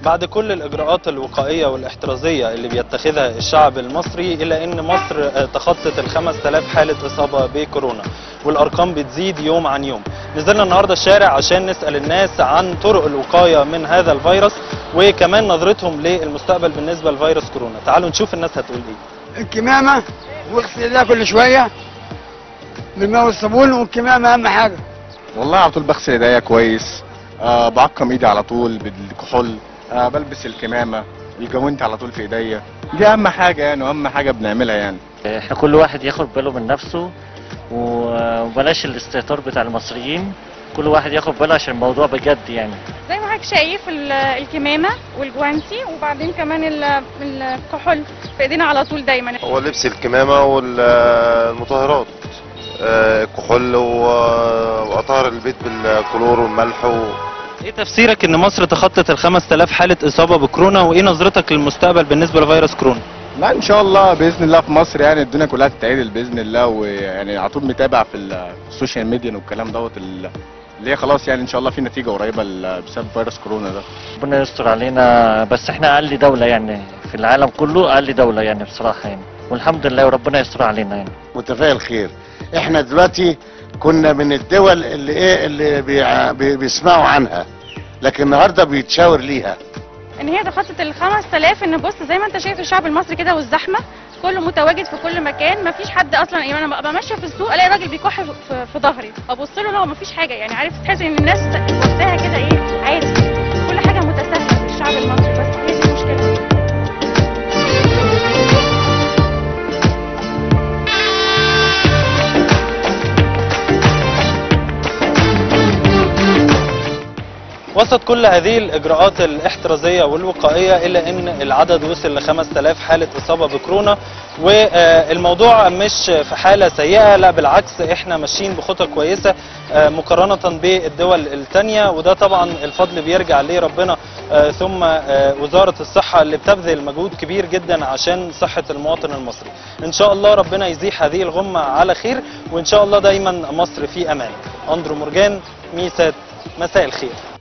بعد كل الإجراءات الوقائية والاحترازية اللي بيتخذها الشعب المصري إلا أن مصر آه، تخطت ال 5000 حالة إصابة بكورونا والأرقام بتزيد يوم عن يوم نزلنا النهاردة الشارع عشان نسأل الناس عن طرق الوقاية من هذا الفيروس وكمان نظرتهم للمستقبل بالنسبة لفيروس كورونا تعالوا نشوف الناس هتقول إيه الكمامة واغسل ايديها كل شوية بالماء والصابون والكمامة أهم حاجة والله على طول بغسل ايديا كويس آه بعقم ايدي على طول بالكحول آه بلبس الكمامه الجوانت على طول في ايديا دي اهم حاجه يعني واهم حاجه بنعملها يعني احنا كل واحد ياخد باله من نفسه وبلاش الاستهتار بتاع المصريين كل واحد ياخد باله عشان الموضوع بجد يعني زي ما حضرتك شايف ال- الكمامه والجوانتي وبعدين كمان ال- الكحول في ايدينا على طول دايما هو لبس الكمامة والمطهرات آه، الكحول و- وأطهر البيت بالكلور والملح و... إيه تفسيرك أن مصر تخطت ال 5000 حالة إصابة بكورونا وإيه نظرتك للمستقبل بالنسبة لفيروس كورونا؟ لا ان شاء الله باذن الله في مصر يعني الدنيا كلها تتعدل باذن الله ويعني على طول متابع في ال- في السوشيال ميديا والكلام دوت ال- اللي هي خلاص يعني ان شاء الله في نتيجه قريبه ل- بسبب فيروس كورونا ده ربنا يستر علينا بس احنا اقل دولة يعني في العالم كله اقل دولة يعني بصراحة يعني والحمد لله وربنا يستر علينا يعني متفائل خير احنا دلوقتي كنا من الدول اللي ايه اللي بيع- بي- بيسمعوا عنها لكن النهارده بيتشاور ليها ان هي تخطت ال 5000 ان بص زي ما انت شايف الشعب المصري كده والزحمه كله متواجد في كل مكان مفيش حد اصلا يعني انا ببقى ماشيه في السوق الاقي راجل بيكح في, في ظهري ابص له لا مفيش حاجه يعني عارف تحس ان الناس واخداها كده ايه عادي كل حاجه متساهله في الشعب المصري بس هي دي المشكله وسط كل هذه الإجراءات الاحترازية والوقائية إلا أن العدد وصل ل 5000 حالة إصابة بكورونا والموضوع مش في حالة سيئة لا بالعكس إحنا ماشيين بخطى كويسة آه، مقارنة بالدول التانية وده طبعا الفضل بيرجع لربنا آه، ثم آه، وزارة الصحة اللي بتبذل مجهود كبير جدا عشان صحة المواطن المصري إن شاء الله ربنا يزيح هذه الغمة على خير وإن شاء الله دايما مصر في أمان أندرو مرجان ميسات مساء الخير